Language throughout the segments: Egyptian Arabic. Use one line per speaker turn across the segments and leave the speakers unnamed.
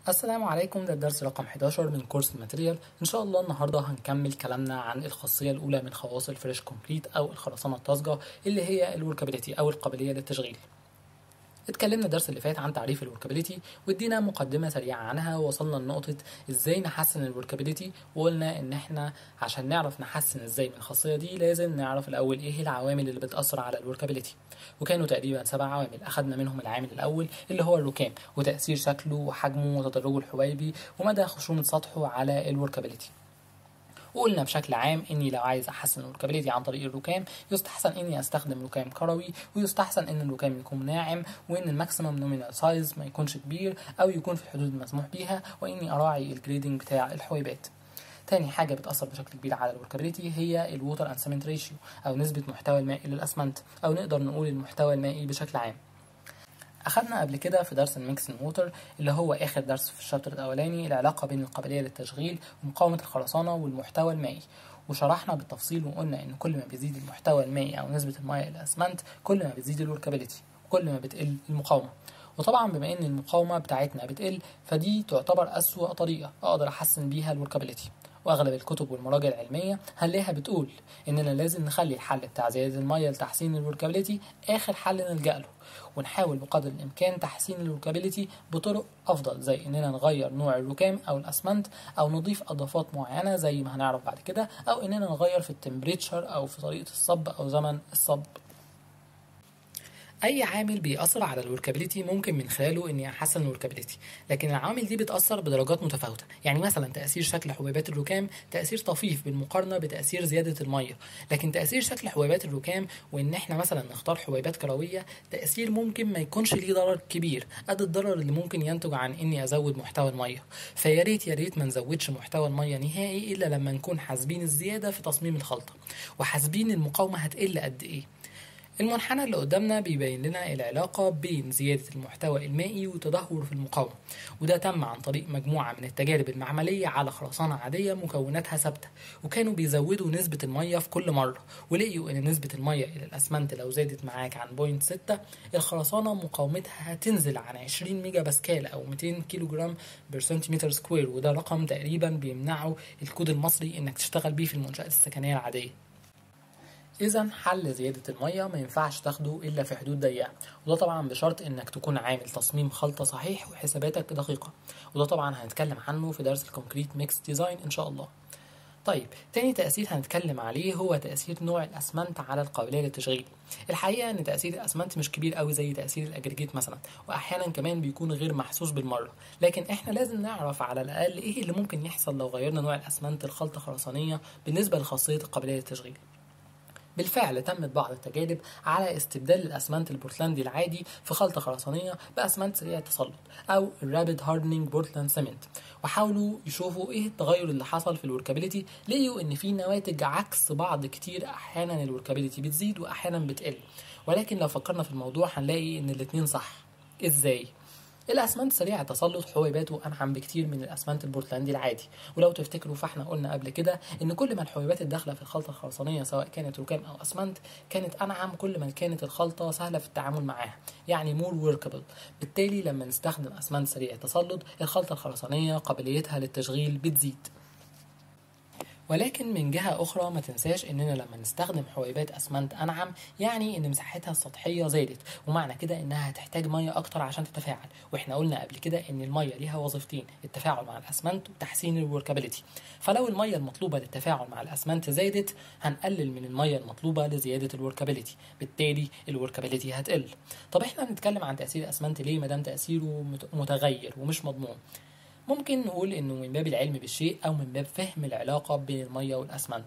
السلام عليكم ده الدرس رقم 11 من كورس الماتيريال ان شاء الله النهارده هنكمل كلامنا عن الخاصيه الاولى من خواص الفريش كونكريت او الخرسانه الطازجه اللي هي الوركابيليتي او القابليه للتشغيل اتكلمنا الدرس اللي فات عن تعريف الوركابيليتي وادينا مقدمه سريعه عنها ووصلنا لنقطه ازاي نحسن الوركابيليتي وقلنا ان احنا عشان نعرف نحسن ازاي من الخاصيه دي لازم نعرف الاول ايه العوامل اللي بتاثر على الوركابيليتي وكانوا تقريبا سبع عوامل اخذنا منهم العامل الاول اللي هو الركام وتاثير شكله وحجمه وتدرجه الحبيبي ومدى خشونه سطحه على الوركابيليتي وقلنا بشكل عام اني لو عايز احسن الوركابيليتي عن طريق الركام يستحسن اني استخدم ركام كروي ويستحسن ان الركام يكون ناعم وان الماكسيمم نومينال سايز ما يكونش كبير او يكون في الحدود المسموح بيها واني اراعي الجريدنج بتاع الحويبات تاني حاجة بتأثر بشكل كبير على الوركابيليتي هي الووتر اند سيمنت ريشيو أو نسبة محتوى الماء للأسمنت أو نقدر نقول المحتوى المائي بشكل عام أخدنا قبل كده في درس الميكسن ووتر اللي هو آخر درس في الشابتر الأولاني العلاقة بين القابلية للتشغيل ومقاومة الخرسانة والمحتوى المائي وشرحنا بالتفصيل وقلنا إن كل ما بيزيد المحتوى المائي أو نسبة المياه للأسمنت كل ما بتزيد الوركابيليتي وكل ما بتقل المقاومة وطبعا بما ان المقاومة بتاعتنا بتقل فدي تعتبر أسوأ طريقة أقدر أحسن بيها الوركابيليتي واغلب الكتب والمراجع العلميه هنلاقيها بتقول اننا لازم نخلي الحل بتاع زياده الميه لتحسين الوركابيليتي اخر حل نلجا له ونحاول بقدر الامكان تحسين الوركابيليتي بطرق افضل زي اننا نغير نوع الركام او الاسمنت او نضيف اضافات معينه زي ما هنعرف بعد كده او اننا نغير في التمبريتشر او في طريقه الصب او زمن الصب اي عامل بيأثر على الوركابيليتي ممكن من خلاله اني احسن الوركابيليتي لكن العوامل دي بتأثر بدرجات متفاوتة يعني مثلا تأثير شكل حبيبات الركام تأثير طفيف بالمقارنة بتأثير زيادة المية لكن تأثير شكل حبيبات الركام وان احنا مثلا نختار حبيبات كروية تأثير ممكن ما يكونش ليه ضرر كبير قد الضرر اللي ممكن ينتج عن اني ازود محتوى المية فيا ريت يا ريت ما نزودش محتوى المية نهائي الا لما نكون حاسبين الزيادة في تصميم الخلطة وحاسبين المقاومة هتقل قد ايه المنحنى اللي قدامنا بيبين لنا العلاقة بين زيادة المحتوى المائي وتدهور في المقاومة وده تم عن طريق مجموعة من التجارب المعملية على خرسانة عادية مكوناتها ثابتة وكانوا بيزودوا نسبة المية في كل مرة ولقيوا إن نسبة المية إلى الأسمنت لو زادت معاك عن بوينت ستة الخرسانة مقاومتها هتنزل عن 20 ميجا باسكال أو 200 كيلو جرام بير سنتيمتر سكوير وده رقم تقريبا بيمنعه الكود المصري إنك تشتغل بيه في المنشآت السكنية العادية اذا حل زياده الميه ما ينفعش تاخده الا في حدود ضيقه وده طبعا بشرط انك تكون عامل تصميم خلطه صحيح وحساباتك دقيقه وده طبعا هنتكلم عنه في درس الكونكريت ميكس ديزاين ان شاء الله طيب تاني تأثير هنتكلم عليه هو تأثير نوع الأسمنت على القابلية للتشغيل الحقيقة إن تأثير الأسمنت مش كبير قوي زي تأثير الأجريجيت مثلا وأحيانا كمان بيكون غير محسوس بالمرة لكن إحنا لازم نعرف على الأقل إيه اللي ممكن يحصل لو غيرنا نوع الأسمنت لخلطة خرسانية بالنسبة لخاصية القابلية للتشغيل بالفعل تمت بعض التجارب على استبدال الاسمنت البورتلاندي العادي في خلطه خرسانيه باسمنت سريع التسلط او الرابيد هاردنينج بورتلاند سيمنت وحاولوا يشوفوا ايه التغير اللي حصل في الوركابيليتي لقيوا ان في نواتج عكس بعض كتير احيانا الوركابيليتي بتزيد واحيانا بتقل ولكن لو فكرنا في الموضوع هنلاقي ان الاتنين صح ازاي الاسمنت سريع التسلط حبيباته انعم بكتير من الاسمنت البورتلاندي العادي ولو تفتكروا فاحنا قلنا قبل كده ان كل ما الحبيبات الداخله في الخلطه الخرسانيه سواء كانت ركام او اسمنت كانت انعم كل ما كانت الخلطه سهله في التعامل معاها يعني مور وركبل بالتالي لما نستخدم اسمنت سريع التسلط الخلطه الخرسانيه قابليتها للتشغيل بتزيد ولكن من جهة أخرى ما تنساش إننا لما نستخدم حبيبات أسمنت أنعم يعني إن مساحتها السطحية زادت ومعنى كده إنها هتحتاج مية أكتر عشان تتفاعل وإحنا قلنا قبل كده إن المية ليها وظيفتين التفاعل مع الأسمنت وتحسين الوركابيليتي فلو المية المطلوبة للتفاعل مع الأسمنت زادت هنقلل من المية المطلوبة لزيادة الوركابيليتي بالتالي الوركابيليتي هتقل طب إحنا هنتكلم عن تأثير الأسمنت ليه مادام تأثيره متغير ومش مضمون ممكن نقول انه من باب العلم بالشيء او من باب فهم العلاقة بين المية والاسمنت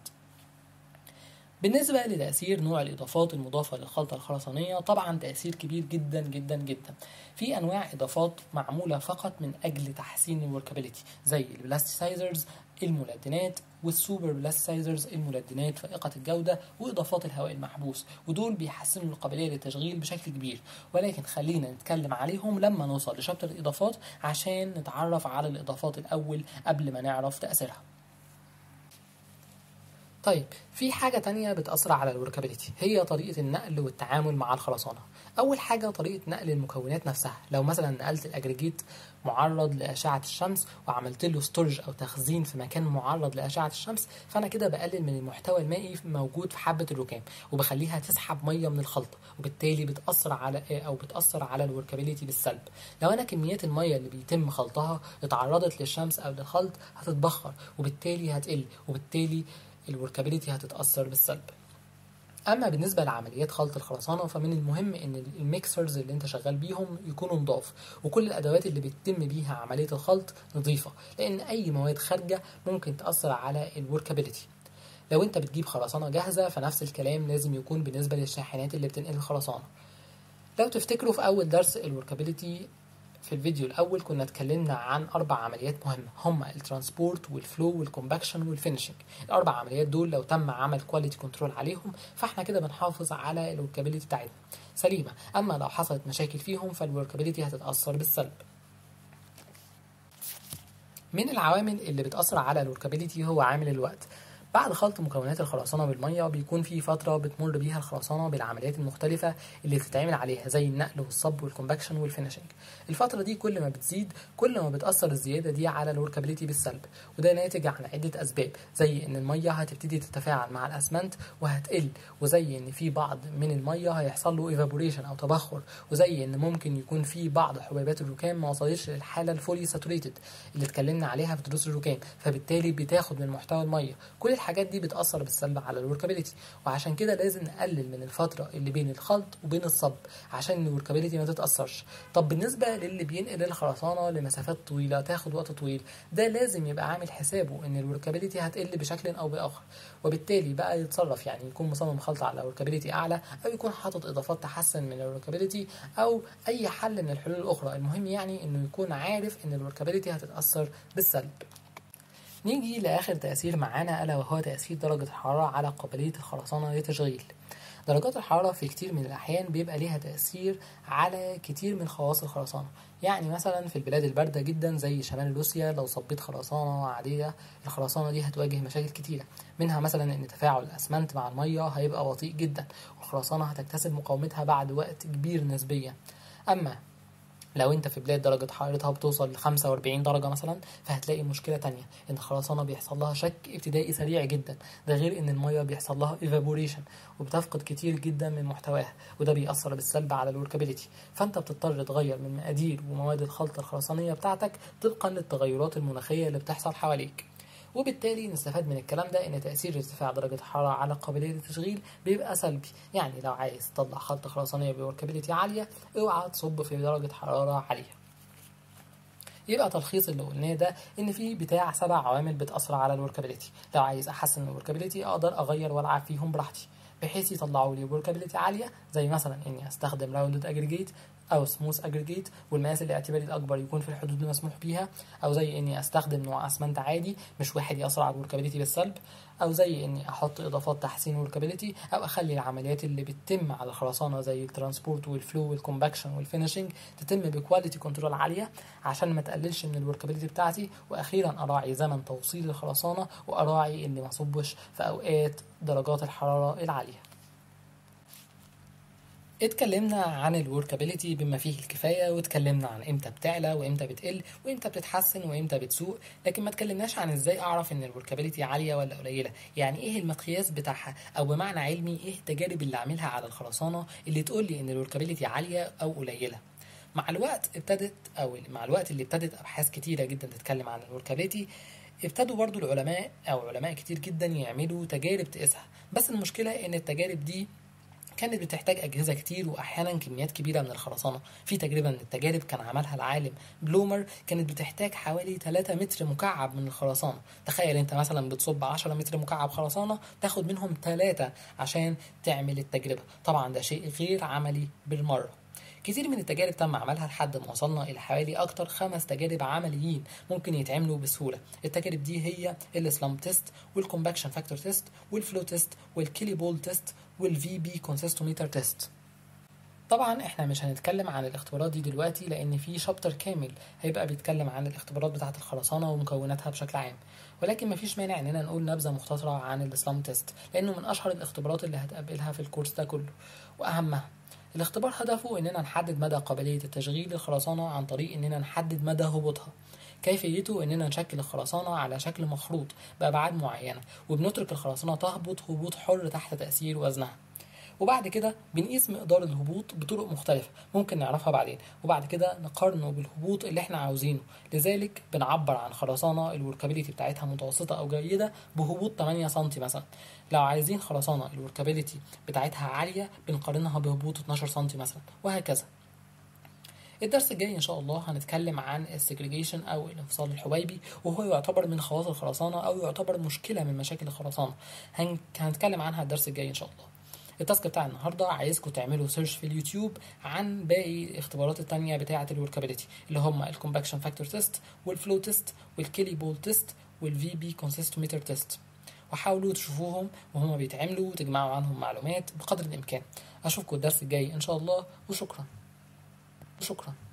بالنسبة لتأثير نوع الإضافات المضافة للخلطة الخرسانية طبعا تأثير كبير جدا جدا جدا في أنواع إضافات معمولة فقط من أجل تحسين الوركابيليتي زي البلاستيسايزرز الملدنات والسوبر بلاستيسايزرز الملدنات فائقة الجودة وإضافات الهواء المحبوس ودول بيحسنوا القابلية للتشغيل بشكل كبير ولكن خلينا نتكلم عليهم لما نوصل لشابتر الإضافات عشان نتعرف على الإضافات الأول قبل ما نعرف تأثيرها طيب في حاجة تانية بتأثر على الوركابيليتي هي طريقة النقل والتعامل مع الخرسانة اول حاجه طريقه نقل المكونات نفسها لو مثلا نقلت الاجريجيت معرض لاشعه الشمس وعملت له ستورج او تخزين في مكان معرض لاشعه الشمس فانا كده بقلل من المحتوى المائي موجود في حبه الركام وبخليها تسحب ميه من الخلطه وبالتالي بتاثر على او بتاثر على الوركابيليتي بالسلب لو انا كميات الميه اللي بيتم خلطها اتعرضت للشمس او للخلط هتتبخر وبالتالي هتقل وبالتالي الوركابيليتي هتتاثر بالسلب اما بالنسبه لعمليات خلط الخرسانه فمن المهم ان الميكسرز اللي انت شغال بيهم يكونوا نضاف وكل الادوات اللي بتتم بيها عمليه الخلط نظيفه لان اي مواد خارجه ممكن تاثر على الوركابيليتي لو انت بتجيب خرسانه جاهزه فنفس الكلام لازم يكون بالنسبه للشاحنات اللي بتنقل الخرسانه لو تفتكروا في اول درس الوركابيليتي في الفيديو الاول كنا اتكلمنا عن اربع عمليات مهمه هما الترانسبورت والفلو والكومباكشن والفينشنج الاربع عمليات دول لو تم عمل كواليتي كنترول عليهم فاحنا كده بنحافظ على الوركابيليتي بتاعتنا سليمه اما لو حصلت مشاكل فيهم فالوركابيليتي هتتاثر بالسلب من العوامل اللي بتأثر على الوركابيليتي هو عامل الوقت بعد خلط مكونات الخرسانة بالمية بيكون في فترة بتمر بيها الخرسانة بالعمليات المختلفة اللي بتتعمل عليها زي النقل والصب والكومباكشن والفينشنج الفترة دي كل ما بتزيد كل ما بتأثر الزيادة دي على الوركابيليتي بالسلب وده ناتج عن عدة أسباب زي إن المية هتبتدي تتفاعل مع الأسمنت وهتقل وزي إن في بعض من المية هيحصل له ايفابوريشن أو تبخر وزي إن ممكن يكون في بعض حبيبات الركام ما وصلتش للحالة الفولي ساتوريتد اللي اتكلمنا عليها في دروس الركام فبالتالي بتاخد من محتوى المية كل الحاجات دي بتأثر بالسلب على الوركابيليتي وعشان كده لازم نقلل من الفترة اللي بين الخلط وبين الصب عشان الوركابيليتي ما تتأثرش طب بالنسبة للي بينقل الخرسانة لمسافات طويلة تاخد وقت طويل ده لازم يبقى عامل حسابه ان الوركابيليتي هتقل بشكل او بآخر وبالتالي بقى يتصرف يعني يكون مصمم خلطة على وركابيليتي اعلى او يكون حاطط اضافات تحسن من الوركابيليتي او اي حل من الحلول الاخرى المهم يعني انه يكون عارف ان الوركابيليتي هتتأثر بالسلب نيجي لآخر تأثير معانا ألا وهو تأثير درجة الحرارة على قابلية الخرسانة لتشغيل درجات الحرارة في كتير من الأحيان بيبقى ليها تأثير على كتير من خواص الخرسانة يعني مثلا في البلاد الباردة جدا زي شمال روسيا لو صبيت خرسانة عادية الخرسانة دي هتواجه مشاكل كتيرة منها مثلا ان تفاعل الأسمنت مع المية هيبقى بطيء جدا والخرسانة هتكتسب مقاومتها بعد وقت كبير نسبيا أما لو انت في بلاد درجة حرارتها بتوصل ل 45 درجة مثلا فهتلاقي مشكلة تانية ان الخرسانة بيحصل لها شك ابتدائي سريع جدا ده غير ان المية بيحصل لها ايفابوريشن وبتفقد كتير جدا من محتواها وده بيأثر بالسلب على الوركابيليتي فانت بتضطر تغير من مقادير ومواد الخلطة الخرسانية بتاعتك طبقا للتغيرات المناخية اللي بتحصل حواليك وبالتالي نستفاد من الكلام ده ان تاثير ارتفاع درجه الحراره على قابليه التشغيل بيبقى سلبي يعني لو عايز تطلع خلطه خرسانيه بوركابيلتي عاليه اوعى تصب في درجه حراره عاليه يبقى تلخيص اللي قلناه ده ان في بتاع سبع عوامل بتاثر على الوركابيلتي لو عايز احسن الوركابيلتي اقدر اغير والعب فيهم براحتي بحيث يطلعوا لي وركابيلتي عاليه زي مثلا اني استخدم راوندد اجريجيت او سموث اجريجيت والمقاس الاعتباري الاكبر يكون في الحدود المسموح بيها او زي اني استخدم نوع اسمنت عادي مش واحد ياثر على الوركابيلتي بالسلب او زي اني احط اضافات تحسين الوركابيلتي او اخلي العمليات اللي بتتم على الخرسانه زي الترانسبورت والفلو والكومباكشن والفينشنج تتم بكواليتي كنترول عاليه عشان ما تقللش من الوركابيلتي بتاعتي واخيرا اراعي زمن توصيل الخرسانه واراعي اني ما اصبش في اوقات درجات الحراره العاليه اتكلمنا عن الوركابيلتي بما فيه الكفايه واتكلمنا عن امتى بتعلى وامتى بتقل وامتى بتتحسن وامتى بتسوء لكن ما اتكلمناش عن ازاي اعرف ان الوركابيلتي عاليه ولا قليله يعني ايه المقياس بتاعها او بمعنى علمي ايه التجارب اللي اعملها على الخرسانه اللي تقول لي ان الوركابيلتي عاليه او قليله مع الوقت ابتدت او مع الوقت اللي ابتدت ابحاث كتيره جدا تتكلم عن الوركابيلتي ابتدوا برضو العلماء او علماء كتير جدا يعملوا تجارب تقيسها بس المشكله ان التجارب دي كانت بتحتاج أجهزة كتير وأحيانا كميات كبيرة من الخرسانة في تجربة من التجارب كان عملها العالم بلومر كانت بتحتاج حوالي 3 متر مكعب من الخرسانة تخيل انت مثلا بتصب 10 متر مكعب خرسانة تاخد منهم 3 عشان تعمل التجربة طبعا ده شيء غير عملي بالمرة كتير من التجارب تم عملها لحد ما وصلنا الى حوالي اكتر خمس تجارب عمليين ممكن يتعملوا بسهوله التجارب دي هي السلام تيست والكومباكشن فاكتور تيست والفلو تيست والكيلي بول تيست والفي بي كونسيستوميتر تيست طبعا احنا مش هنتكلم عن الاختبارات دي دلوقتي لان في شابتر كامل هيبقى بيتكلم عن الاختبارات بتاعه الخرسانه ومكوناتها بشكل عام ولكن مفيش مانع اننا نقول نبذه مختصره عن الاسلام تيست لانه من اشهر الاختبارات اللي هتقابلها في الكورس ده كله واهمها الاختبار هدفه اننا نحدد مدى قابليه التشغيل للخرسانه عن طريق اننا نحدد مدى هبوطها كيفيته اننا نشكل الخرسانه على شكل مخروط بابعاد معينه وبنترك الخرسانه تهبط هبوط حر تحت تاثير وزنها وبعد كده بنقيس مقدار الهبوط بطرق مختلفة ممكن نعرفها بعدين وبعد كده نقارنه بالهبوط اللي احنا عاوزينه لذلك بنعبر عن خرسانة الوركابيليتي بتاعتها متوسطة أو جيدة بهبوط 8 سم مثلا لو عايزين خرسانة الوركابيليتي بتاعتها عالية بنقارنها بهبوط 12 سم مثلا وهكذا الدرس الجاي ان شاء الله هنتكلم عن السجريجيشن او الانفصال الحبيبي وهو يعتبر من خواص الخرسانه او يعتبر مشكله من مشاكل الخرسانه هن- هنتكلم عنها الدرس الجاي ان شاء الله التاسك بتاع النهارده عايزكم تعملوا سيرش في اليوتيوب عن باقي الاختبارات التانية بتاعة الوركابيلتي اللي هم الكومباكشن فاكتور تيست والفلو تيست والكيلي بول تيست والفي بي كونسيستومتر تيست وحاولوا تشوفوهم وهما بيتعملوا وتجمعوا عنهم معلومات بقدر الامكان اشوفكم الدرس الجاي ان شاء الله وشكرا وشكرا